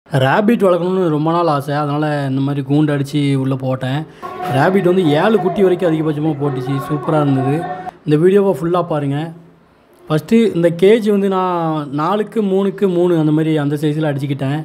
rapid வளர்க்கணும்னு ரொம்ப நாள் ஆசை அதனால் இந்த மாதிரி கூண்டு அடித்து உள்ளே போட்டேன் ரேபிட் வந்து ஏழு குட்டி வரைக்கும் அதிகபட்சமாக போட்டுச்சு சூப்பராக இருந்தது இந்த வீடியோவை ஃபுல்லாக பாருங்கள் ஃபஸ்ட்டு இந்த கேஜ் வந்து நான் நாலுக்கு மூணுக்கு மூணு அந்த மாதிரி அந்த சைஸில் அடிச்சுக்கிட்டேன்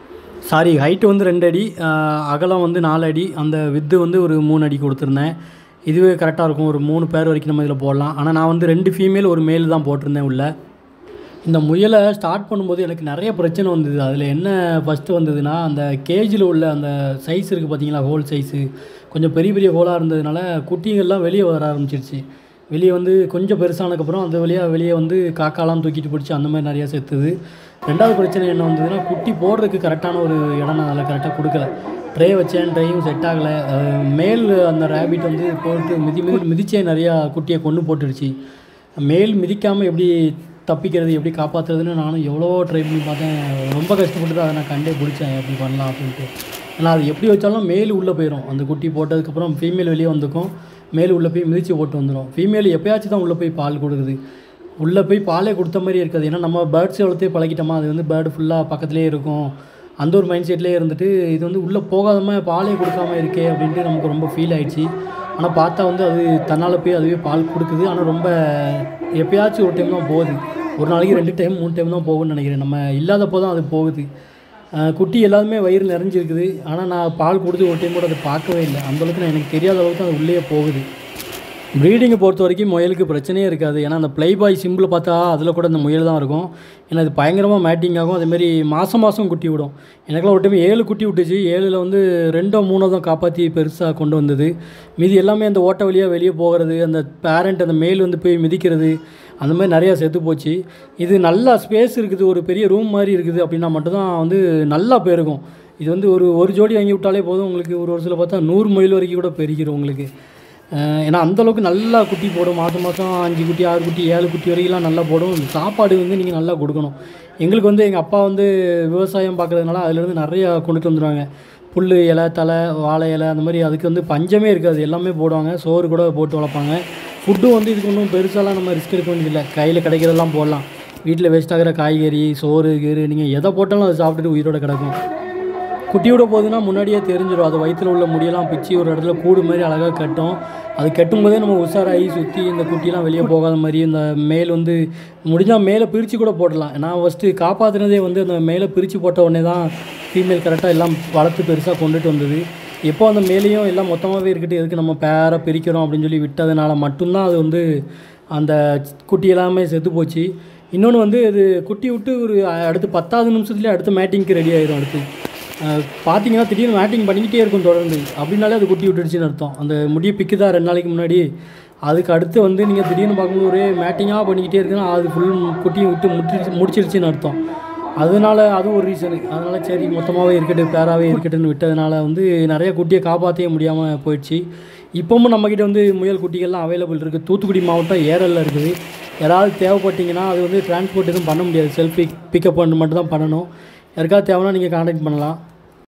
சாரி ஹைட்டு வந்து ரெண்டு அடி ஆஹ் அகலம் வந்து நாலு அடி அந்த வித்து வந்து ஒரு மூணு அடி கொடுத்துருந்தேன் இதுவே கரெக்டாக இருக்கும் ஒரு மூணு பேர் வரைக்கும் நம்ம இதில் போடலாம் ஆனால் நான் வந்து ரெண்டு ஃபீமேல் ஒரு மேல் தான் போட்டிருந்தேன் உள்ள இந்த முயலை ஸ்டார்ட் பண்ணும்போது எனக்கு நிறைய பிரச்சனை வந்தது அதில் என்ன ஃபஸ்ட்டு வந்ததுன்னா அந்த கேஜில் உள்ள அந்த சைஸ் இருக்குது பார்த்தீங்களா ஹோல் சைஸு கொஞ்சம் பெரிய பெரிய ஹோலாக இருந்ததுனால குட்டிங்கள்லாம் வெளியே வர ஆரம்பிச்சிருச்சு வெளியே வந்து கொஞ்சம் பெருசானதுக்கப்புறம் அந்த வழியாக வெளியே வந்து காக்காலாம் தூக்கிட்டு பிடிச்சி அந்த மாதிரி நிறையா செத்துது ரெண்டாவது பிரச்சனை என்ன வந்ததுன்னா குட்டி போடுறதுக்கு கரெக்டான ஒரு இடம் நான் அதில் கரெக்டாக கொடுக்கல ட்ரே வச்சேன் ட்ரேயும் செட் ஆகலை அஹ் மேல் அந்த ரேபிட் வந்து போட்டு மிதி மிதி மிதிச்சே நிறையா குட்டியை கொண்டு போட்டுடுச்சு மேல் மிதிக்காமல் எப்படி தப்பிக்கிறது எப்படி காப்பாற்றுறதுன்னு நானும் எவ்வளோ ட்ரை பண்ணி பார்த்தேன் ரொம்ப கஷ்டப்பட்டு தான் அதை நான் கண்டே பிடிச்சேன் எப்படி பண்ணலாம் அப்படின்ட்டு ஏன்னா அது எப்படி வச்சாலும் மேல் உள்ளே போயிடும் அந்த குட்டி போட்டதுக்கப்புறம் ஃபீமேல் வெளியே வந்துக்கும் மேல் உள்ளே போய் மிதித்து போட்டு வந்துடும் ஃபீமேல் எப்பயாச்சும் தான் உள்ளே போய் பால் கொடுக்குது உள்ளே போய் பாலே கொடுத்த மாதிரி இருக்காது ஏன்னா நம்ம பேர்ட்ஸ் வளர்த்தே பழகிட்டோமா அது வந்து பேர்டு ஃபுல்லாக பக்கத்துலேயே இருக்கும் அந்த ஒரு மைண்ட் செட்லேயே இருந்துட்டு இது வந்து உள்ளே போகாதம பாலே கொடுக்காம இருக்கே அப்படின்ட்டு நமக்கு ரொம்ப ஃபீல் ஆயிடுச்சு ஆனால் பார்த்தா வந்து அது தன்னால் போய் அதுவே பால் கொடுக்குது ஆனால் ரொம்ப எப்பயாச்சும் ஒரு டைம் தான் போகுது ஒரு நாளைக்கு ரெண்டு டைம் மூணு டைம் தான் போகும்னு நினைக்கிறேன் நம்ம இல்லாதப்போ தான் அது போகுது அஹ் குட்டி எல்லாருமே வயிறு நிறைஞ்சிருக்குது ஆனால் நான் பால் கொடுத்து ஒரு டைம் கூட அதை பார்க்கவே இல்லை அந்தளவுக்கு நான் எனக்கு தெரியாத அளவுக்கு அது உள்ளே போகுது ப்ரீடிங்கை பொறுத்த வரைக்கும் முயலுக்கு பிரச்சனையே இருக்காது ஏன்னா அந்த ப்ளை பாய் சிம்பிள் பார்த்தா அதில் கூட இந்த முயல் தான் இருக்கும் ஏன்னா அது பயங்கரமாக மேட்டிங் ஆகும் அதேமாரி மாதம் மாதம் குட்டி விடும் எனக்குலாம் ஒரு டைம் ஏழு குட்டி விட்டுச்சு ஏழில் வந்து ரெண்டோ மூணோ தான் காப்பாற்றி பெருசாக கொண்டு வந்தது மீதி எல்லாமே அந்த ஓட்ட வழியாக வெளியே போகிறது அந்த பேரண்ட் அந்த மேல் வந்து போய் மிதிக்கிறது அந்த மாதிரி நிறையா செத்து போச்சு இது நல்லா ஸ்பேஸ் இருக்குது ஒரு பெரிய ரூம் மாதிரி இருக்குது அப்படின்னா மட்டும்தான் வந்து நல்லா பெருகும் இது வந்து ஒரு ஒரு ஜோடி வாங்கி விட்டாலே போதும் உங்களுக்கு ஒரு வருஷத்தில் பார்த்தா நூறு மைல் வரைக்கும் கூட பெருகிடும் உங்களுக்கு அஹ் ஏன்னா அந்தளவுக்கு நல்லா குட்டி போடும் மாதம் மாதம் அஞ்சு குட்டி ஆறு குட்டி ஏழு குட்டி வரைக்கும்லாம் நல்லா போடும் சாப்பாடு வந்து நீங்கள் நல்லா கொடுக்கணும் எங்களுக்கு வந்து எங்கள் அப்பா வந்து விவசாயம் பார்க்குறதுனால அதுலேருந்து நிறையா கொண்டுட்டு வந்துடுவாங்க புல் இலை தலை வாழை இலை அந்த மாதிரி அதுக்கு வந்து பஞ்சமே இருக்காது எல்லாமே போடுவாங்க சோறு கூட போட்டு வளர்ப்பாங்க ஃபுட்டும் வந்து இதுக்கு ஒன்றும் பெருசாலாம் நம்ம ரிஸ்க் எடுக்க வேண்டியதில்லை கையில் கிடைக்கிறதெல்லாம் போடலாம் வீட்டில் வேஸ்ட் ஆகிற காய்கறி சோறு கீறு நீங்கள் எதை போட்டாலும் அதை சாப்பிட்டுட்டு உயிரோட கிடக்கும் குட்டியோட போகுதுன்னா முன்னாடியே தெரிஞ்சிடும் அது வயிற்றில் உள்ள முடியெல்லாம் பிச்சு ஒரு இடத்துல கூடு மாதிரி அழகாக கட்டும் அது கட்டும்போதே நம்ம உஷாராகி சுற்றி இந்த குட்டிலாம் வெளியே போகாத மாதிரி இந்த மேல் வந்து முடிஞ்சால் மேலே பிரித்து கூட போடலாம் நான் ஃபஸ்ட்டு காப்பாற்றினதே வந்து அந்த மேலே பிரித்து போட்ட உடனே தான் ஃபீமேல் கரெக்டாக எல்லாம் வளர்த்து பெருசாக கொண்டுட்டு வந்தது எப்போ அந்த மேலேயும் எல்லாம் மொத்தமாகவே இருக்கட்டும் எதுக்கு நம்ம பேரை பிரிக்கிறோம் அப்படின்னு சொல்லி விட்டதுனால மட்டும்தான் அது வந்து அந்த குட்டி எல்லாமே செத்து போச்சு இன்னொன்று வந்து இது குட்டி விட்டு ஒரு அடுத்து பத்தாவது நிமிஷத்துலேயே அடுத்த மேட்டிங்க்கு ரெடி ஆயிடும் அடுத்து அஹ் பார்த்தீங்கன்னா திடீர்னு மேட்டிங் பண்ணிக்கிட்டே இருக்கும் தொடர்ந்து அப்படின்னாலே அது குட்டி விட்டுடுச்சுன்னு அர்த்தம் அந்த முடியை பிக்குதா ரெண்டு நாளைக்கு முன்னாடி அதுக்கு அடுத்து வந்து நீங்கள் திடீர்னு பார்க்கும்போது ஒரே மேட்டிங்காக பண்ணிக்கிட்டே இருக்குன்னா அது ஃபுல் குட்டியும் விட்டு முடிச்சிருச்சு முடிச்சிருச்சுன்னு அர்த்தம் அதனால அதுவும் ஒரு ரீசனு அதனால சரி மொத்தமாகவே இருக்கட்டும் பேராகவே இருக்கட்டும்னு விட்டதுனால வந்து நிறைய குட்டியை காப்பாற்றவே முடியாமல் போயிடுச்சு இப்போவும் நம்மக்கிட்ட வந்து முயல் குட்டிகள்லாம் அவைலபிள் இருக்குது தூத்துக்குடி மாவட்டம் ஏரலில் இருக்குது யாராவது தேவைப்பட்டீங்கன்னா அது வந்து டிரான்ஸ்போர்ட் எதுவும் பண்ண முடியாது செல்ஃபி பிக்கப் பண்ண மட்டும் தான் பண்ணணும் யாருக்காவது தேவைன்னா நீங்கள் காண்டாக்ட் பண்ணலாம்